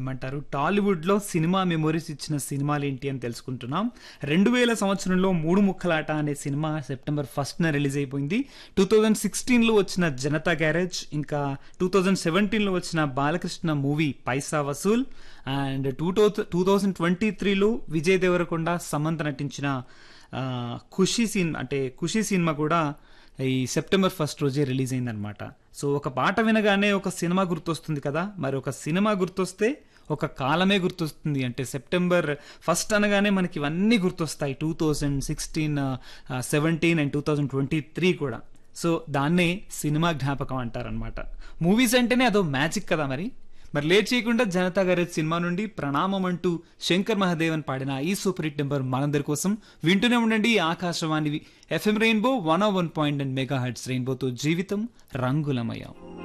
ఏమంటారు టాలీవుడ్లో cinema memories ఇచ్చిన సినిమాలు ఏంటి అని తెలుసుకుంటున్నాం రెండు వేల సంవత్సరంలో మూడు ముక్కలాట అనే సినిమా సెప్టెంబర్ ఫస్ట్న రిలీజ్ అయిపోయింది టూ థౌజండ్ సిక్స్టీన్లో వచ్చిన జనతా గ్యారేజ్ ఇంకా టూ థౌజండ్ సెవెంటీన్లో వచ్చిన Balakrishna movie Paisa Vasool and two two two thousand twenty త్రీలో విజయ్ దేవరకొండ సమంత నటించిన ఆ, ఖుషి సీన్ అంటే ఖుషి సినిమా కూడా ఈ సెప్టెంబర్ ఫస్ట్ రోజే రిలీజ్ అయిందనమాట సో ఒక పాట వినగానే ఒక సినిమా గుర్తొస్తుంది కదా మరి ఒక సినిమా గుర్తొస్తే ఒక కాలమే గుర్తొస్తుంది అంటే సెప్టెంబర్ ఫస్ట్ అనగానే మనకి ఇవన్నీ గుర్తొస్తాయి two thousand sixteen seventeen and two thousand twenty three కూడా సో దాన్నే సినిమా జ్ఞాపకం అంటారనమాట మూవీస్ అంటేనే అదో మ్యాజిక్ కదా మరి మరి లేట్ చేయకుండా జనతా గారి సినిమా నుండి ప్రణామం అంటూ శంకర్ మహాదేవన్ పాడిన ఈ సూపర్ హిట్ నెంబర్ మనందరి కోసం వింటూనే ఉండండి Akashvani FM rainbow one one point and mega heads రెయిన్బోతో జీవితం రంగులమయం